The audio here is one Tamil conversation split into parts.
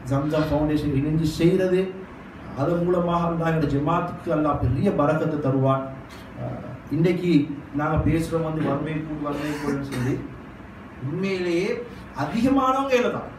ஜம்சம் ஃபவுண்டேஷன் இணைஞ்சு செய்கிறது அதன் மூலமாக அல்லாஹ் எங்கள் ஜமாத்துக்கு அல்லாஹ் பெரிய பரக்கத்தை தருவான் அஹ் இன்றைக்கு நாங்கள் பேசுகிறோம் வந்து வறுமை கூட்டு வறுமை கூடுன்னு சொல்லி உண்மையிலேயே அதிகமானவங்க ஏழை தான்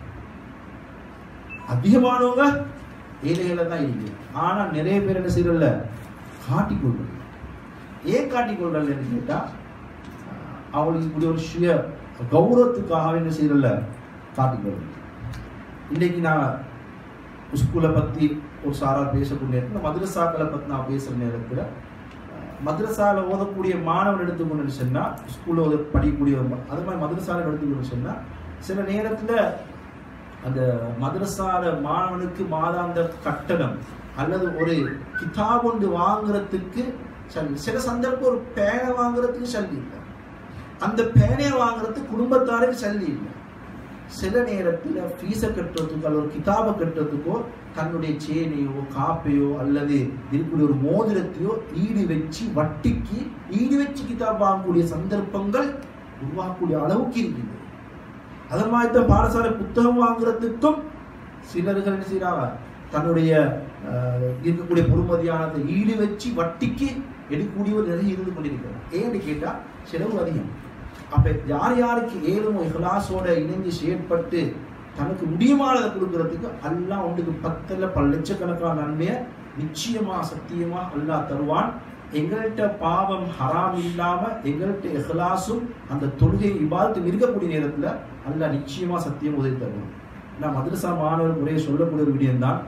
அதிகமானவங்க ஏழைகளை தான் இருக்கு ஆனால் நிறைய பேர் என்ன செய்யறல காட்டிக்கொள்றது ஏன் காட்டிக்கொள்றதுன்னு கேட்டால் அவங்களுக்கு இப்படி ஒரு சுய கௌரவத்துக்காக என்ன செய்யறல காட்டிக்கொள்றது இன்றைக்கு நான் ஸ்கூலை பற்றி ஒரு சாரார் பேசக்கூடிய நேரத்தில் மதுரசாக்களை பற்றி நான் பேசுகிற நேரத்தில் மദ്രസാவில் ஓதக்கூடிய மாணவன் எடுத்துக்கொண்டு சொன்னால் ஸ்கூலில் ஓத படிக்கக்கூடிய ஒரு ம- அது மாதிரி மദ്രസാவில் எடுத்துக்கொண்டு சொன்னால் சில நேரத்தில் அந்த மദ്രസാல மாணவனுக்கு மாதாந்த கட்டணம் அல்லது ஒரு கிதாப் ஒன்று வாங்குறதுக்கு சல்லி சில சந்தர்ப்பம் ஒரு பேனை வாங்குறதுக்கு சல்லி இல்லை அந்த பேனையை வாங்குறதுக்கு குடும்பத்தாருக்கு சல்லி இல்லை சில நேரத்தில் ஃபீஸை கட்டுறதுக்கோ அல்லது ஒரு கிதாபை கட்டுறதுக்கோ தன்னுடைய சேனையோ காப்பையோ அல்லது இருக்கக்கூடிய ஒரு மோதிரத்தையோ ஈடு வச்சு வட்டிக்கு ஈடு வச்சு கிதாப் வாங்கக்கூடிய சந்தர்ப்பங்கள் உருவாக்கக்கூடிய அளவுக்கு இருக்குது அது மாதிரி தான் பாடசாலை புத்தகம் வாங்குறதுக்கும் சிலர்கள் என்ன செய்கிறாங்க தன்னுடைய அஹ், இருக்கக்கூடிய பொறுமதியானதை ஈடு வச்சு வட்டிக்கு எடுக்கக்கூடியவர் நிறைய இருந்து கொண்டிருக்கிறார் ஏன்னு கேட்டால் செலவு அதிகம் அப்ப யார் யாருக்கு ஏழுமோ இஹ்லாஸோட இணைஞ்சு செயற்பட்டு தனக்கு முடியுமானதை கொடுக்கறதுக்கு அல்லாஹ் ஒன்றுக்கு பத்துல பல லட்சக்கணக்கான நன்மையை நிச்சயமா சத்தியமா அல்லாஹ் தருவான் எங்கள்கிட்ட பாவம் ஹராம் இல்லாம எங்கள்கிட்ட இஹ்லாஸும் அந்த தொழுகை இபாதத்தும் இருக்கக்கூடிய நேரத்துல அல்லாஹ் நிச்சயமா சத்தியம் உதவி தருவான் நான் மதரசா மாணவர் முறையை சொல்லக்கூடிய ஒரு விடயம் தான்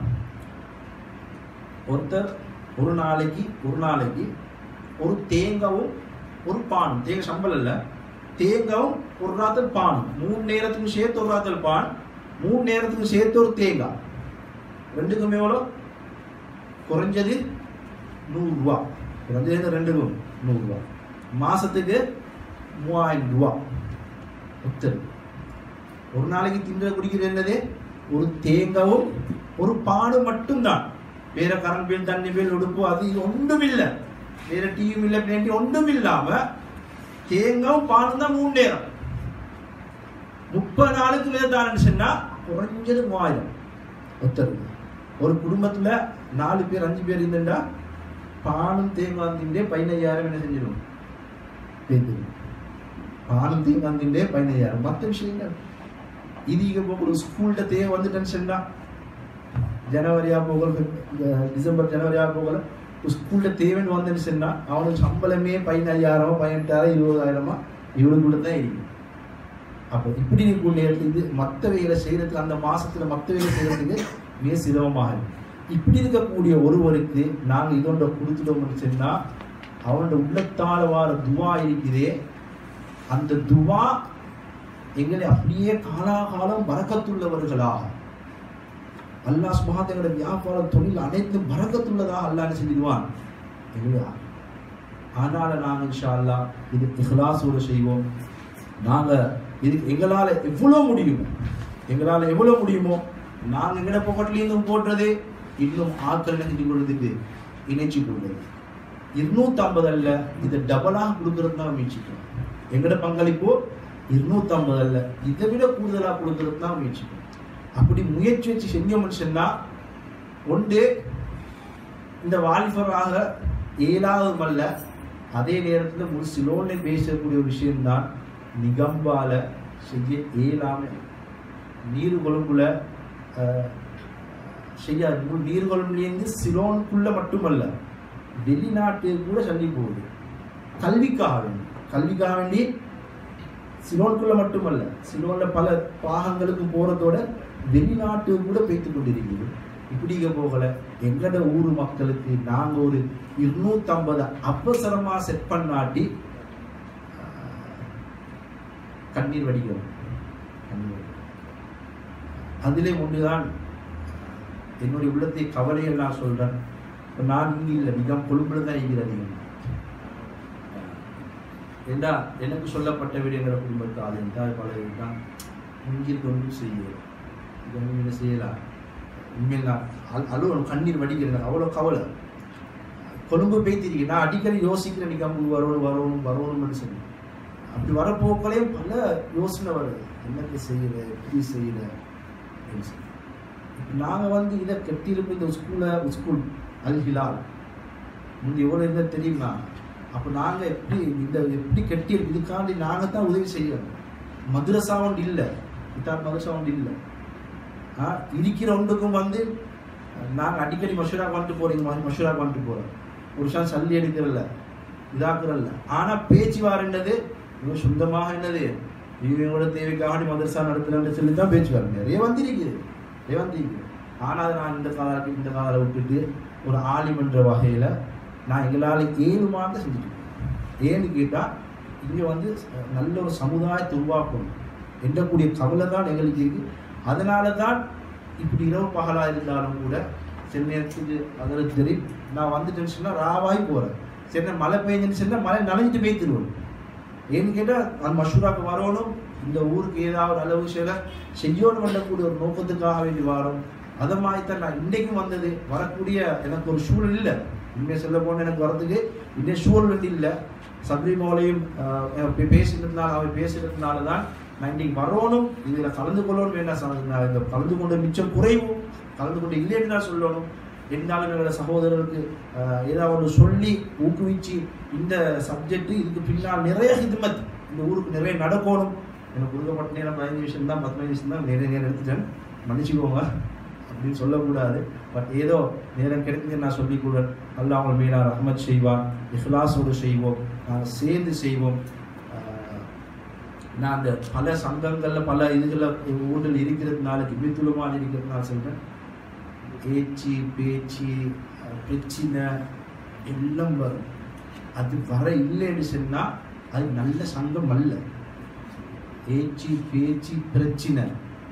ஒருத்தர் ஒரு நாளைக்கு ஒரு நாளைக்கு ஒரு தேங்காவும் ஒரு பானும் தேங்காய் சம்பளம் இல்லை தேங்காவும் ஒரு ராத்தல் பானும் மூணு நேரத்துக்கு சேர்த்து ஒரு ராத்தல் பான் மூணு நேரத்துக்கு சேர்த்து ஒரு தேங்காய் ரெண்டுக்கும் எவ்வளோ குறைஞ்சது நூறுரூவா குறைஞ்சது ரெண்டுக்கும் நூறுரூவா மாசத்துக்கு மூவாயிரம் ரூபா ஒத்தர் ஒரு நாளைக்கு தின்ற குடிக்கிறது என்னது ஒரு தேங்காவும் ஒரு பாடும் மட்டும்தான் வேற கரண்ட் பில் தண்ணி பில் உடுப்பு அது இது ஒன்றும் இல்லை வேற டிவியும் இல்லை பிளேண்டி ஒன்றும் இல்லாம தேங்காவும் பாலும் தான் மூணு நேரம் முப்பது நாளுக்கு மேல தாரன்னு சொன்னா குறைஞ்சது மூவாயிரம் ஒத்தருக்கு ஒரு குடும்பத்துல நாலு பேர் அஞ்சு பேர் இருந்துட்டா பாலும் தேங்காய் திண்டே பதினையாயிரம் என்ன செஞ்சிடும் பேத்துடும் பாலும் தேங்காய் திண்டே பதினையாயிரம் மற்ற விஷயங்கள் இது இங்க போக ஸ்கூல்கிட்ட தேவை வந்துட்டேன்னு சொன்னா ஜனவரியா போகல டிசம்பர் ஜனவரியா போகல ஸ்கூல்ல தேவைன்னு வந்தேன்னு சொன்னா அவனுக்கு சம்பளமே பதினஞ்சாயிரம் பதினெட்டாயிரம் இருபதாயிரமா இவனுக்குள்ள தான் இருக்கு அப்போ இப்படி இருக்கக்கூடிய நேரத்தில் இது மற்ற வேலை செய்யறதுக்கு அந்த மாசத்துல மற்ற வேலை செய்யறதுக்கு மிக சிரமமாக இருக்கு இப்படி இருக்கக்கூடிய ஒருவருக்கு நாங்க இதோட கொடுத்துட்டோம்னு சொன்னா அவனோட உள்ளத்தால வார துவா இருக்குதே அந்த துவா எங்களை அப்படியே காலாகாலம் பறக்கத்துள்ளவர்களாக அல்லாஹ் சுபஹான் எங்களோட வியாபாரம் தொழில் அனைத்தும் பறக்கத்துள்ளதாக அல்லாஹ் செஞ்சிடுவான் இல்லையா அதனால நாங்க இன்ஷா அல்லாஹ் இது இஹ்லாஸோட செய்வோம் நாங்க இதுக்கு எங்களால எவ்வளவு முடியுமோ எங்களால எவ்வளவு முடியுமோ நாங்க எங்கட பொக்கட்லேருந்தும் போடுறது இன்னும் ஆட்கள் செஞ்சு கொள்றதுக்கு இணைச்சு கொள்றது இருநூத்தி அல்ல இதை டபுளாக கொடுக்கறது தான் முயற்சிக்கிறோம் எங்கட பங்களிப்போ இருநூத்தி அல்ல இதை விட கூடுதலாக கொடுக்கறது தான் முயற்சிக்கிறோம் அப்படி முயற்சி வச்சு செஞ்சோம்னு சொன்னா ஒன்று இந்த வாலிபராக இயலாததும் அல்ல அதே நேரத்தில் ஒரு சிலோன்னு பேசக்கூடிய ஒரு விஷயம்தான் நிகம்பால செய்ய இயலாம நீர் கொழும்புல அஹ், செய்ய நீர் கொழும்புலேருந்து சிலோனுக்குள்ள மட்டுமல்ல வெளிநாட்டுக்கு கூட சல்லி போகுது கல்விக்காக வேண்டி கல்விக்காக வேண்டி சிலோனுக்குள்ள மட்டுமல்ல சிலோன்ல பல பாகங்களுக்கு போறதோட வெளிநாட்டுக்கு கூட பேத்து கொண்டிருக்கிறது இப்படிங்க போகல எங்கட ஊர் மக்களுக்கு நாங்க ஒரு இருநூத்தம்பது அவசரமா செட் பண்ணாட்டி ஆஹ், கண்ணீர் வடிக்கிறோம் கண்ணீர் வடிக்கிறோம். அதிலே ஒன்றுதான் என்னுடைய உள்ளத்தை கவலையை நான் சொல்றேன் இப்ப நான் இங்க இல்லை மிக கொழும்புல தான் இருக்கிறது அதிகம் ஏண்டா எனக்கு சொல்லப்பட்ட விடயங்கிற குடும்பத்து அது எந்த பழைய தான் இங்கிருந்து ஒன்றும் செய்யல இது ஒன்றும் என்ன செய்யலாம் உண்மையில் நான் அழு- அழுவணும் கண்ணீர் வடிக்கிறேன் எனக்கு அவ்வளோ கவலை கொழும்பு பேத்திருக்கேன் நான் அடிக்கடி யோசிக்கிறேன் நீ கம்பு வரணும் வரணும் வரணும்னு சொல்லி அப்படி வரப்போக்களையும் பல யோசனை வருது என்னத்தை செய்யல எப்படி செய்யல அப்படின்னு சொல்லி நாங்கள் வந்து இதை கட்டியிருப்போம் இந்த ஸ்கூலை ஸ்கூல் அல் ஹிலால் முந்தி எவ்வளோ இருந்தால் தெரியுமா அப்போ நாங்கள் எப்படி இந்த எப்படி கட்டியிருப்போம் இதுக்காண்டி நாங்கள் தான் உதவி செய்யணும் மதுரசா ஒன்று இல்லை கிதாப் மதுரசா ஒன்று இல்லை ஆ இருக்கிற ஒன்றுக்கும் வந்து நாங்கள் அடிக்கடி மஷூரா வந்துட்டு போகிறீங்க மஷூரா வந்துட்டு போகிறோம் ஒரு ஷான் சல்லி எடுக்கிறல்ல இதாக்குறல்ல ஆனால் பேச்சு வாரண்டது இவன் சொந்தமாக என்னது இவங்களோட தேவைக்காக மதரசா நடத்துறேன்னு சொல்லி தான் பேச்சு வர நிறைய வந்திருக்குது நிறைய வந்திருக்கு ஆனால் நான் இந்த காலம் இந்த காலம் விட்டுட்டு ஒரு ஆலிமன்ற வகையில் நான் எங்களால் ஏழு மாதம் செஞ்சுட்டு ஏன்னு கேட்டால் இங்கே வந்து நல்ல ஒரு சமுதாயத்தை உருவாக்கணும் எண்ணக்கூடிய கவலை தான் எங்களுக்கு இருக்கு அதனால தான் இப்படி இரவு பகலாக இருந்தாலும் கூட சில நேரத்துக்கு அதில் தெரியும் நான் வந்துட்டேன்னு சொன்னால் ராவாய் போகிறேன் சரி நான் மழை பெய்ஞ்சுன்னு சொன்னால் மழை நனைஞ்சிட்டு பெய்த்துருவோம் ஏன்னு கேட்டால் அந்த மஷூராக்கு வரணும் இந்த ஊருக்கு ஏதாவது நல்ல விஷயம் செய்யணும் பண்ணக்கூடிய ஒரு நோக்கத்துக்காக வேண்டி வரோம் அதை மாதிரி தான் நான் இன்றைக்கும் வந்தது வரக்கூடிய எனக்கு ஒரு சூழல் இல்லை உண்மையை சொல்ல போன எனக்கு வரதுக்கு இன்னும் சூழல் வந்து இல்லை சப்ரிமோலையும் பேசுகிறதுனால அவர் பேசுகிறதுனால தான் நான் இன்னைக்கு வரணும் இதில் கலந்து கொள்ளணும் வேண்டாம் ச- நான் இந்த கலந்து கொண்ட மிச்சம் குறைவும் கலந்து கொண்டு இல்லைன்னு தான் சொல்லணும் இருந்தாலும் எங்களோட சகோதரருக்கு ஆஹ், ஏதாவது ஒன்று சொல்லி ஊக்குவிச்சு இந்த சப்ஜெக்ட் இதுக்கு பின்னால் நிறைய ஹிதமத் இந்த ஊருக்கு நிறைய நடக்கணும் எனக்கு கொடுக்கப்பட்ட நேரம் பதினஞ்சு நிமிஷம் தான் பத்து நிமிஷம் தான் நிறைய நேரம் எடுத்துட்டேன் மன்னிச்சுக்கோங்க அப்படின்னு சொல்லக்கூடாது பட் ஏதோ நேரம் கிடைக்குதுன்னு நான் சொல்லிக் கூட அல்லாஹ் அவங்க மீனா ரஹ்மத் செய்வான் இஹ்லாஸோடு செய்வோம் நாங்கள் சேர்ந்து செய்வோம் ஆஹ், நான் அந்த பல சங்கங்களில் பல இதுகளில் ஊரில் இருக்கிறதுனால கிபித்துலமான இருக்கிறதுனால சொல்கிறேன் ஏச்சி பேச்சு அஹ், பிரச்சனை எல்லாம் வரும் அது வர இல்லைன்னு சொன்னால் அது நல்ல சங்கம் அல்ல ஏச்சி பேச்சு பிரச்சனை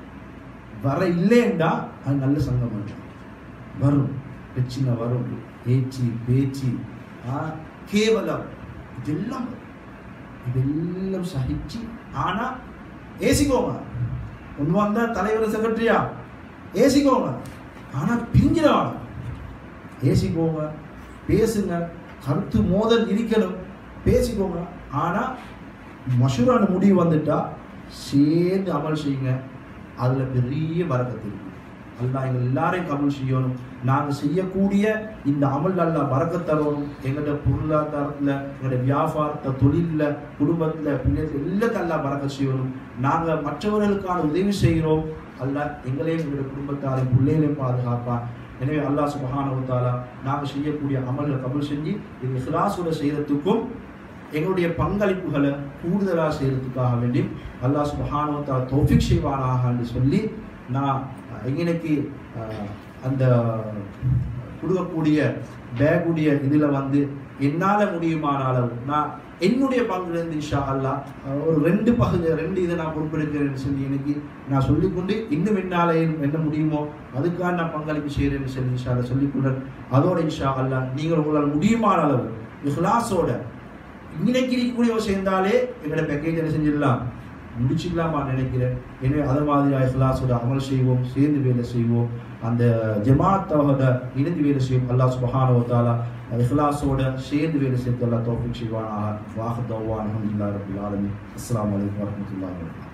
வர இல்லைண்டா அது நல்ல சங்கம் அல்ல வரும் பிரச்சனை வரும் ஏச்சி பேச்சு ஆ, கேவலம் இதெல்லாம் வரும். இதெல்லாம் சகிச்சு ஆனா ஏசிக்கோங்க ஒன்று வந்தா தலைவர் செக்ரட்டரியா ஏசிக்கோங்க ஆனா பிரிஞ்சிடவாங்க ஏசிக்கோங்க பேசுங்க கருத்து மோதல் இருக்கணும் பேசிக்கோங்க ஆனா மஷூரான முடிவு வந்துட்டா சேர்ந்து அமல் செய்யுங்க அதுல பெரிய வரக்கத்து இருக்கு அல்லாஹ் எங்கள் எல்லாரையும் கமல் செய்யணும் நாங்கள் செய்யக்கூடிய இந்த அமல் அல்லாஹ் வரக்கத் தரணும் எங்களோட பொருளாதாரத்தில் எங்களோட வியாபாரத்தை தொழிலில் குடும்பத்தில் பிள்ளைகள் எல்லாத்தையும் அல்லாஹ் வரக்க செய்யணும் நாங்கள் மற்றவர்களுக்கான உதவி செய்கிறோம் அல்லாஹ் எங்களையும் எங்களுடைய குடும்பத்தாரையும் பிள்ளைகளையும் பாதுகாப்பான் எனவே அல்லாஹ் சுபஹானஹு தஆலா நாங்கள் செய்யக்கூடிய அமல்களை கபூல் செஞ்சு இது இஹ்லாஸோட செய்கிறதுக்கும் எங்களுடைய பங்களிப்புகளை கூடுதலாக செய்கிறதுக்காக வேண்டி அல்லாஹ் சுபஹானஹு தஆலா தௌஃபிக் செய்வானாக என்று சொல்லி நான் எங்களுக்கு அஹ், அந்த கொடுக்கக்கூடிய பேக்குடைய இதில் வந்து என்னால் முடியுமான அளவு நான் என்னுடைய பங்குலேருந்து இன்ஷா அல்லாஹ் அஹ், ஒரு ரெண்டு பகுதி ரெண்டு இதை நான் பொறுப்பெடுக்கிறேன்னு சொல்லி எனக்கு நான் சொல்லிக்கொண்டு இன்னும் என்னால் என்ன முடியுமோ அதுக்காக நான் பங்களிப்பு செய்கிறேன்னு சொல்லி இன்ஷா அல்லா சொல்லிக்கொள்றேன் அதோட இன்ஷா அல்லாஹ் நீங்கள் உங்களால் முடியுமான அளவு இஹ்லாஸோட இன்னைக்கு இருக்கக்கூடிய சேர்ந்தாலே எங்களோட பேக்கேஜ் என்ன செஞ்சிடலாம் முடிச்சிடலாமா நினைக்கிறேன் எனவே அது மாதிரி இஹ்லாஸோட அமல் செய்வோம் சேர்ந்து வேலை செய்வோம் அந்த ஜமாத்தோட இணைந்து வேலை செய்வோம் அல்லாஹ் சுபஹானஹு வ தஆலா இஹ்லாஸோட சேர்ந்து வேலை செய்து அல்லாஹ் தௌஃபீக் செய்வானாக வாஹ் தவான் அல்ஹம்துலில்லாஹி ரப்பில் ஆலமீன் அஸ்ஸலாமு அலைக்கும் வரஹ்மத்துல்லாஹி வபரகாத்துஹு